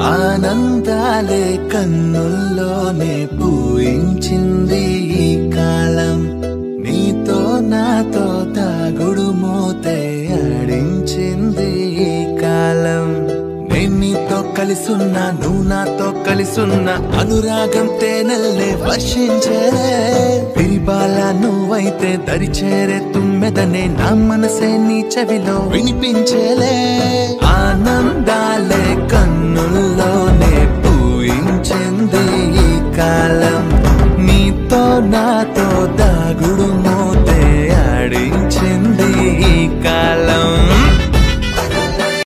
ఆనందాలే కన్నుల్లోనే పూయించింది ఈ కాలం నీతో నాతో తాగుడు మూతే ఆడించింది ఈ కాలం నేను నీతో కలిసున్నా నువ్వు నాతో కలిసున్నా అనురాగం తేనెల్లే వర్షించేలే పిరిబాల నువ్వైతే దరిచేరే తుమ్మెదనే నా మనసే నీ చెవిలో వినిపించేలే ఆనందాలే కన్నుల్లో